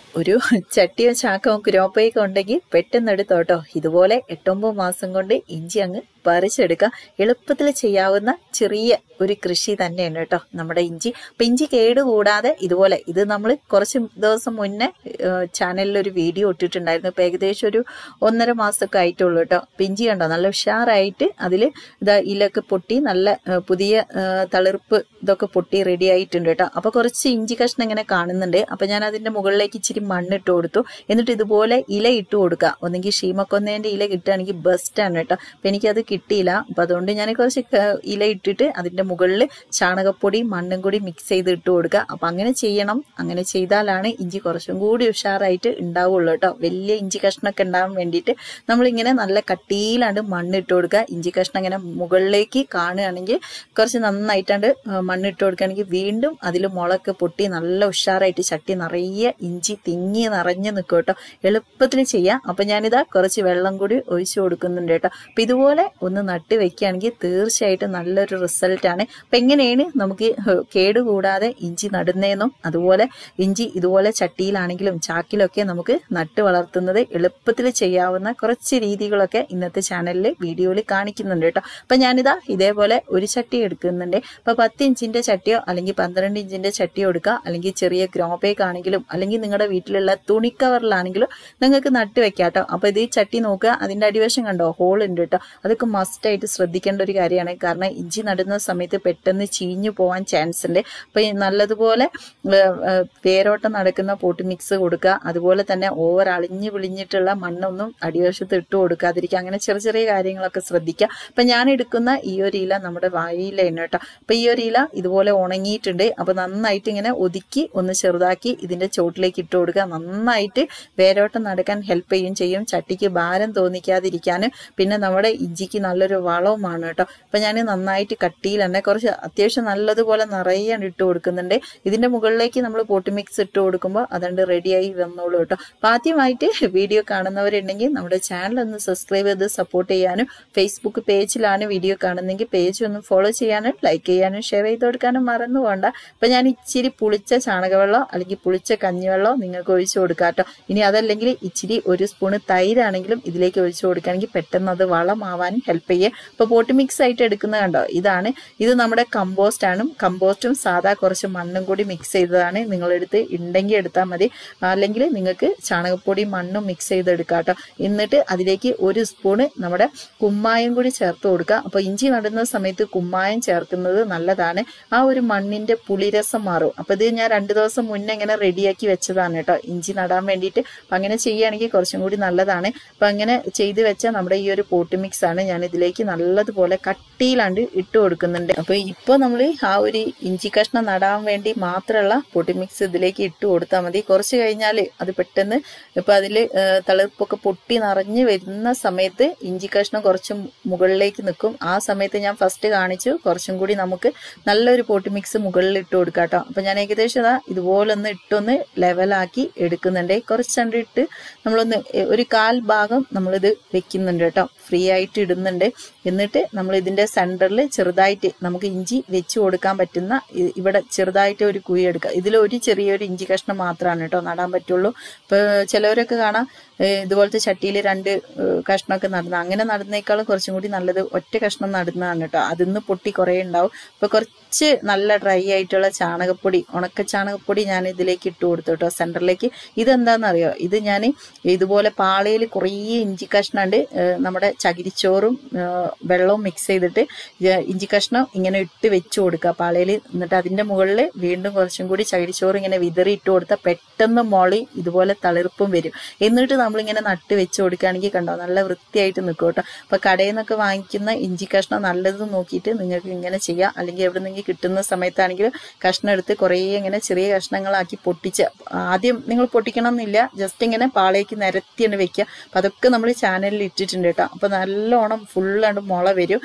ഒരു ചട്ടിയോ ചാക്കോ ഗ്രോപ്പയൊക്കെ ഉണ്ടെങ്കിൽ പെട്ടെന്ന് എടുത്തോട്ടോ ഇതുപോലെ എട്ടൊമ്പത് മാസം കൊണ്ട് ഇഞ്ചി അങ്ങ് പറിച്ചെടുക്കാം എളുപ്പത്തിൽ ചെയ്യാവുന്ന ചെറിയ ഒരു കൃഷി തന്നെയാണ് കേട്ടോ നമ്മുടെ ഇഞ്ചി അപ്പം ഇഞ്ചി കേടുകൂടാതെ ഇതുപോലെ ഇത് നമ്മൾ കുറച്ച് ദിവസം മുന്നേ ചാനലിൽ ഒരു വീഡിയോ ഇട്ടിട്ടുണ്ടായിരുന്നു ഇപ്പം ഏകദേശം ഒരു ഒന്നര മാസമൊക്കെ ആയിട്ടുള്ളൂ കേട്ടോ അപ്പം ഇഞ്ചി കണ്ടോ നല്ല ഉഷാറായിട്ട് അതിൽ ഇതാ ഇലൊക്കെ പൊട്ടി നല്ല ഏഹ്, പുതിയ ഏഹ്, തളിർപ്പ് ഇതൊക്കെ പൊട്ടി റെഡി ആയിട്ടുണ്ട് കേട്ടോ അപ്പോൾ കുറച്ച് ഇഞ്ചി കഷ്ണം ഇങ്ങനെ കാണുന്നുണ്ട് അപ്പം ഞാൻ അതിൻ്റെ മുകളിലേക്ക് ഇച്ചിരി മണ്ണിട്ട് കൊടുത്തു എന്നിട്ട് ഇതുപോലെ ഇല ഇട്ട് കൊടുക്കുക ഒന്നെങ്കിൽ ഷീമക്കൊന്നേൻ്റെ ഇല കിട്ടുകയാണെങ്കിൽ ബെസ്റ്റാണ് കേട്ടോ അപ്പം എനിക്കത് കിട്ടിയില്ല അപ്പം അതുകൊണ്ട് ഞാൻ കുറച്ച് ക- ഇല ഇട്ടിട്ട് അതിൻ്റെ മുകളിൽ ചാണകപ്പൊടി മണ്ണും കൂടി മിക്സ് ചെയ്ത് ഇട്ട് കൊടുക്കുക അപ്പം അങ്ങനെ ചെയ്യണം അങ്ങനെ ചെയ്താലാണ് ഇഞ്ചി കുറച്ചും കൂടി ഉഷാറായിട്ട് ഉണ്ടാവുള്ളൂ കേട്ടോ വലിയ ഇഞ്ചി കഷ്ണമൊക്കെ ഉണ്ടാവാൻ വേണ്ടിയിട്ട് നമ്മളിങ്ങനെ നല്ല കട്ടിയിലാണ്ട് മണ്ണിട്ട് കൊടുക്കുക ഇഞ്ചി കഷ്ണം ഇങ്ങനെ മുകളിലേക്ക് കാണുകയാണെങ്കിൽ കുറച്ച് നന്നായിട്ടാണ്ട് ആ, മണ്ണിട്ട് കൊടുക്കുകയാണെങ്കിൽ വീണ്ടും അതിൽ മുളക്ക് പൊട്ടി നല്ല ഉഷാറായിട്ട് ചട്ടി നിറയെ ഇഞ്ചി തിങ്ങി നിറഞ്ഞു നിൽക്കും കേട്ടോ എളുപ്പത്തിൽ ചെയ്യാം അപ്പം ഞാനിതാ കുറച്ച് വെള്ളം കൂടി ഒഴിച്ചു കൊടുക്കുന്നുണ്ട് കേട്ടോ അപ്പം ഇതുപോലെ ഒന്ന് നട്ട് വെക്കുകയാണെങ്കിൽ തീർച്ചയായിട്ടും നല്ലൊരു റിസൾട്ടാണ് അപ്പം എങ്ങനെയാണ് നമുക്ക് കേടുകൂടാതെ ഇഞ്ചി നടുന്നതെന്നും അതുപോലെ ഇഞ്ചി ഇതുപോലെ ചട്ടിയിലാണെങ്കിലും ചാക്കിലൊക്കെ നമുക്ക് നട്ട് വളർത്തുന്നത് എളുപ്പത്തിൽ ചെയ്യാവുന്ന കുറച്ച് രീതികളൊക്കെ ഇന്നത്തെ ചാനലിൽ വീഡിയോയിൽ കാണിക്കുന്നുണ്ട് കേട്ടോ അപ്പം ഞാനിതാ ഇതേപോലെ ഒരു ചട്ടി എടുക്കുന്നുണ്ട് അപ്പം പത്ത് ഇഞ്ചിന്റെ ചട്ടിയോ അല്ലെങ്കിൽ പന്ത്രണ്ട് ഇഞ്ചിന്റെ ചട്ടിയോ എടുക്കുക അല്ലെങ്കിൽ ചെറിയ ഗ്രോബേക്ക് ആണെങ്കിലും അല്ലെങ്കിൽ നിങ്ങളുടെ വീട്ടിലുള്ള തുണിക്കവറിലാണെങ്കിലും നിങ്ങൾക്ക് നട്ട് വെക്കാം കേട്ടോ അപ്പോൾ ഇത് ഈ ചട്ടി നോക്കുക അതിന്റെ അടിവശം കണ്ടോ ഹോൾ ഉണ്ട് കേട്ടോ അതൊക്കെ മസ്റ്റ് ആയിട്ട് ശ്രദ്ധിക്കേണ്ട ഒരു കാര്യമാണ് കാരണം ഇഞ്ചി നടുന്ന സമയത്ത് പെട്ടെന്ന് ചീഞ്ഞു പോകാൻ ചാൻസ് ഉണ്ട് അപ്പോൾ ഈ നല്ലതുപോലെ ഏഹ്, ഏഹ്, വേരോട്ടം നടക്കുന്ന പോട്ട് മിക്സ് കൊടുക്കുക അതുപോലെ തന്നെ ഓവർ അളിഞ്ഞു വിളിഞ്ഞിട്ടുള്ള മണ്ണൊന്നും അടിവശത്ത് ഇട്ട് കൊടുക്കാതിരിക്കുക അങ്ങനെ ചെറിയ ചെറിയ കാര്യങ്ങളൊക്കെ ശ്രദ്ധിക്കുക അപ്പം ഞാൻ എടുക്കുന്ന ഈ ഒരു ഇല നമ്മുടെ വായിലാണ് കേട്ടോ അപ്പം ഈ ഒരു ഇല ഇതുപോലെ ഉണങ്ങിയിട്ടുണ്ട് അപ്പം നന്നായിട്ട് ഇങ്ങനെ ഒതുക്കി ഒന്ന് ചെറുതാക്കി ഇതിന്റെ ചോട്ടിലേക്ക് ഇട്ട് കൊടുക്കുക നന്നായിട്ട് വേരോട്ടം നടക്കാൻ ഹെൽപ്പ് ചെയ്യും ചെയ്യും ചട്ടിക്ക് ഭാരം തോന്നിക്കാതിരിക്കാനും പിന്നെ നമ്മുടെ ഇഞ്ചിക്ക് നല്ലൊരു വളവുമാണ് കേട്ടോ അപ്പം ഞാൻ നന്നായിട്ട് കട്ടിയിൽ തന്നെ കുറച്ച് അത്യാവശ്യം നല്ലതുപോലെ നിറയെ ഇട്ട് കൊടുക്കുന്നുണ്ട് ഇതിന്റെ മുകളിലേക്ക് നമ്മൾ പോട്ടി മിക്സ് ഇട്ട് കൊടുക്കുമ്പോൾ അതുകൊണ്ട് റെഡിയായി വന്നോളൂ കേട്ടോ അപ്പം ആദ്യമായിട്ട് വീഡിയോ കാണുന്നവരുണ്ടെങ്കിൽ നമ്മുടെ ചാനൽ ഒന്ന് സബ്സ്ക്രൈബ് ചെയ്ത് സപ്പോർട്ട് ചെയ്യാനും ഫേസ്ബുക്ക് പേജിലാണ് വീഡിയോ കാണുന്നെങ്കിൽ പേജ് ഒന്ന് ഫോളോ ചെയ്യാനും ലൈക്ക് ചെയ്യാനും ഷെയർ ചെയ്ത് കൊടുക്കാനും മറന്നു പോകണ്ട അപ്പം ഞാൻ ഇച്ചിരി പുളിച്ച ചാണകവെള്ളം അല്ലെങ്കിൽ പുളിച്ച കഞ്ഞിവെള്ളം നിങ്ങൾക്ക് ഒഴിച്ചു കൊടുക്കാം കേട്ടോ ഇനി അതല്ലെങ്കിൽ ഇച്ചിരി ഒരു സ്പൂണ് തൈരാണെങ്കിലും ഇതിലേക്ക് ഒഴിച്ചു കൊടുക്കുകയാണെങ്കിൽ പെട്ടെന്ന് അത് വളമാവാനും ഹെൽപ്പ് ചെയ്യും അപ്പോൾ പോട്ട് മിക്സ് ആയിട്ട് എടുക്കുന്നത് കണ്ടോ ഇതാണ് ഇത് നമ്മുടെ കമ്പോസ്റ്റ് ആണ് കമ്പോസ്റ്റും സാധാ കുറച്ച് മണ്ണും കൂടി മിക്സ് ചെയ്തതാണ് നിങ്ങളെടുത്ത് ഉണ്ടെങ്കിൽ എടുത്താൽ മതി അല്ലെങ്കിൽ നിങ്ങൾക്ക് ചാണകപ്പൊടി മണ്ണും മിക്സ് ചെയ്തെടുക്കാം കേട്ടോ എന്നിട്ട് അതിലേക്ക് ഒരു സ്പൂണ് നമ്മുടെ കുമ്മായം കൂടി ചേർത്ത് കൊടുക്കുക അപ്പോൾ ഇഞ്ചി നടുന്ന സമയത്ത് കുമ്മായം ചേർക്കുന്നത് നല്ലതാണ് ആ ഒരു മണ്ണിന്റെ പുളിരസം മാറും അപ്പോൾ ഇത് ഞാൻ രണ്ട് ദിവസം മുന്നേ ഇങ്ങനെ റെഡിയാക്കി വെച്ചതാണ് കേട്ടോ ഇഞ്ചി നടാൻ വേണ്ടിയിട്ട് അപ്പം അങ്ങനെ ചെയ്യുകയാണെങ്കിൽ കുറച്ചും കൂടി നല്ലതാണ് അപ്പം അങ്ങനെ ചെയ്ത് വെച്ച നമ്മുടെ ഈ ഒരു പോട്ട് മിക്സ് ആണ് ഞാൻ ഇതിലേക്ക് നല്ലതുപോലെ കട്ടിയിലാണ്ട് ഇട്ട് കൊടുക്കുന്നുണ്ട് അപ്പോൾ ഇപ്പോൾ നമ്മൾ ആ ഒരു ഇഞ്ചി കഷ്ണം നടാൻ വേണ്ടി മാത്രമുള്ള പൊട്ടി മിക്സ് ഇതിലേക്ക് ഇട്ട് കൊടുത്താൽ മതി കുറച്ച് കഴിഞ്ഞാൽ അത് പെട്ടെന്ന് ഇപ്പം അതിൽ തളിർപ്പൊക്കെ പൊട്ടി നിറഞ്ഞ് വരുന്ന സമയത്ത് ഇഞ്ചി കഷ്ണം കുറച്ച് മുകളിലേക്ക് നിൽക്കും ആ സമയത്ത് ഞാൻ ഫസ്റ്റ് കാണിച്ചു കുറച്ചും കൂടി നമുക്ക് നല്ലൊരു പോട്ടി മിക്സ് മുകളിൽ ഇട്ട് കൊടുക്കാം കേട്ടോ അപ്പം ഞാൻ ഏകദേശം ഇതാ ഇതുപോലെ ഒന്ന് ഇട്ടൊന്ന് ലെവലാക്കി എടുക്കുന്നുണ്ട് കുറച്ചണ്ട് ഇട്ട് നമ്മളൊന്ന് എ- ഒരു കാൽ ഭാഗം നമ്മളിത് വെക്കുന്നുണ്ട് കേട്ടോ ഫ്രീ ആയിട്ട് ഇടുന്നുണ്ട് എന്നിട്ട് നമ്മൾ ഇതിന്റെ സെന്ററിൽ ചെറുതായിട്ട് നമുക്ക് ഇഞ്ചി വെച്ച് കൊടുക്കാൻ പറ്റുന്ന ഇ- ഇവിടെ ചെറുതായിട്ട് ഒരു കുഴി എടുക്കുക ഇതിൽ ഒരു ചെറിയൊരു ഇഞ്ചി കഷ്ണം മാത്രമാണ് കേട്ടോ നടാൻ പറ്റുള്ളൂ ഇപ്പോൾ ചിലവരൊക്കെ കാണാം ഏഹ് ഇതുപോലത്തെ ചട്ടിയിൽ രണ്ട് ഏഹ് കഷ്ണമൊക്കെ നടുന്ന അങ്ങനെ നടുന്നേക്കാളും കുറച്ചും കൂടി നല്ലത് ഒറ്റ കഷ്ണം നടുന്നതാണ് കേട്ടോ അതിന്ന് പൊട്ടി കുറേ ഉണ്ടാവും ഇപ്പൊ കുറച്ച് നല്ല ഡ്രൈ ആയിട്ടുള്ള ചാണകപ്പൊടി ഉണക്ക ചാണകപ്പൊടി ഞാൻ ഇതിലേക്ക് ഇട്ട് കൊടുത്തു കേട്ടോ സെന്ററിലേക്ക് ഇതെന്താണെന്നറിയോ ഇത് ഞാൻ ഇതുപോലെ പാളയിൽ കുറേ ഇഞ്ചി കഷ്ണമുണ്ട് ഏഹ് നമ്മുടെ ചകിരിച്ചോറും ഏഹ് വെള്ളവും മിക്സ് ചെയ്തിട്ട് ഇത് ഇഞ്ചി കഷ്ണം ഇങ്ങനെ ഇട്ട് വെച്ച് കൊടുക്കുക പാളയിൽ എന്നിട്ട് അതിന്റെ മുകളിൽ വീണ്ടും കുറച്ചും കൂടി ചകിരിച്ചോറ് ഇങ്ങനെ വിതറി ഇട്ട് കൊടുത്താൽ പെട്ടെന്ന് മുളി ഇതുപോലെ തളിർപ്പും വരും എന്നിട്ട് നമ്മളിങ്ങനെ നട്ട് വെച്ച് കൊടുക്കുകയാണെങ്കിൽ കണ്ടോ നല്ല വൃത്തിയായിട്ട് നിൽക്കും കേട്ടോ അപ്പൊ കടയിൽ നിന്നൊക്കെ വാങ്ങിക്കുന്ന ഇഞ്ചി കഷ്ണം നല്ലത് നോക്കിയിട്ട് നിങ്ങൾക്ക് ഇങ്ങനെ ചെയ്യാം അല്ലെങ്കിൽ എവിടെ നിന്നെങ്കിൽ കിട്ടുന്ന സമയത്താണെങ്കിലും കഷ്ണം എടുത്ത് കുറേ ഇങ്ങനെ ചെറിയ കഷ്ണങ്ങളാക്കി പൊട്ടിച്ച് ആദ്യം നിങ്ങൾ പൊട്ടിക്കണം എന്നില്ല ജസ്റ്റ് ഇങ്ങനെ പാളേക്ക് നിരത്തിയാണ് വെക്കുക അപ്പൊ അതൊക്കെ നമ്മൾ ചാനലിൽ ഇട്ടിട്ടുണ്ട് കേട്ടോ അപ്പൊ നല്ലോണം ഫുള്ളാണ്ട് മുള വരും ഇപ്പൊ ഒരു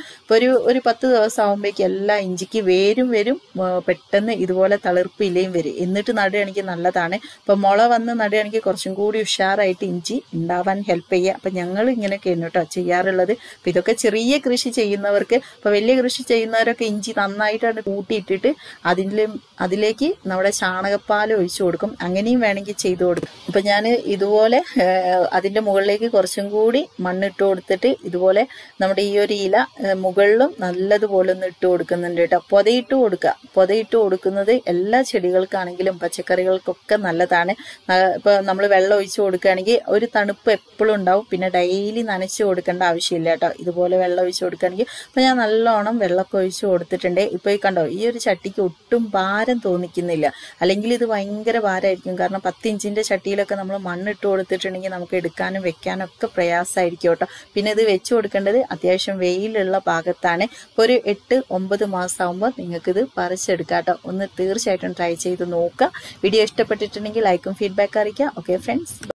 ഒരു ഒരു പത്ത് ദിവസം ആകുമ്പോഴേക്കും എല്ലാ ഇഞ്ചിക്ക് വേരും വരും ആ, പെട്ടെന്ന് ഇതുപോലെ തളിർപ്പ് ഇലയും വരും എന്നിട്ട് നടുകയാണെങ്കിൽ നല്ലതാണ് ഇപ്പം മുള വന്ന് നടുകയാണെങ്കിൽ കുറച്ചും കൂടി ഉഷാറായിട്ട് ഇഞ്ചി ഉണ്ടാവാൻ ഹെൽപ്പ് ചെയ്യുക അപ്പം ഞങ്ങൾ ഇങ്ങനെയൊക്കെയാണ് കേട്ടോ ചെയ്യാറുള്ളത് അപ്പം ഇതൊക്കെ ചെറിയ കൃഷി ചെയ്യുന്നവർക്ക് ഇപ്പം വലിയ കൃഷി ചെയ്യുന്നവരൊക്കെ ഇഞ്ചി നന്നായിട്ടാണ് കൂട്ടിയിട്ടിട്ട് അതിലും അതിലേക്ക് നമ്മുടെ ചാണകപ്പാൽ ഒഴിച്ചു കൊടുക്കും അങ്ങനെയും വേണമെങ്കിൽ ചെയ്തു കൊടുക്കും അപ്പം ഞാൻ ഇതുപോലെ ഏഹ്, അതിൻ്റെ മുകളിലേക്ക് കുറച്ചും കൂടി മണ്ണിട്ട് കൊടുത്തിട്ട് ഇതുപോലെ നമ്മുടെ ഈ ഒരു ഇല ഏഹ്, മുകളിലും നല്ലതുപോലെ ഒന്ന് ഇട്ട് കൊടുക്കുന്നുണ്ട് കേട്ടോ പൊതയിട്ട് കൊടുക്കുക പൊതയിട്ട് കൊടുക്കുന്നത് എല്ലാ ചെടികൾക്കാണെങ്കിലും പച്ചക്കറികൾക്കൊക്കെ നല്ലതാണ് ഇപ്പോൾ നമ്മൾ വെള്ളം ഒഴിച്ചു കൊടുക്കുകയാണെങ്കിൽ ഒരു തണുപ്പ് എപ്പോഴും ഉണ്ടാവും പിന്നെ ഡെയിലി നനച്ച് കൊടുക്കേണ്ട ആവശ്യമില്ല കേട്ടോ ഇതുപോലെ വെള്ളം ഒഴിച്ചു കൊടുക്കുകയാണെങ്കിൽ അപ്പോൾ ഞാൻ നല്ലോണം വെള്ളമൊക്കെ ഒഴിച്ചു കൊടുത്തിട്ടുണ്ട് ഇപ്പോൾ ഈ കണ്ടോ ഈ ഒരു ചട്ടിക്ക് ഒട്ടും ഭാരം തോന്നിക്കുന്നില്ല അല്ലെങ്കിൽ ഇത് ഭയങ്കര ഭാരമായിരിക്കും കാരണം പത്ത് ഇഞ്ചിൻ്റെ ചട്ടിയിലൊക്കെ നമ്മൾ മണ്ണിട്ട് കൊടുത്തിട്ടുണ്ടെങ്കിൽ നമുക്ക് എടുക്കാനും വെക്കാനും ഒക്കെ പ്രയാസമായിരിക്കും കേട്ടോ പിന്നെ ഇത് വെച്ച് കൊടുക്കേണ്ടത് അത്യാവശ്യം വെയിലുള്ള ഭാഗത്താണ് ഇപ്പോൾ ഒരു എട്ട് ഒമ്പത് മാസം ആകുമ്പോൾ നിങ്ങൾക്കിത് പറിച്ചെടുക്കാം കേട്ടോ ഒന്ന് തീർച്ചയായിട്ടും ട്രൈ ചെയ്ത് നോക്കുക വീഡിയോ ഇഷ്ടപ്പെട്ടിട്ടുണ്ടെങ്കിൽ ലൈക്കും ഫീഡ്ബാക്ക് അറിയിക്കുക ഓക്കെ ഫ്രണ്ട്സ്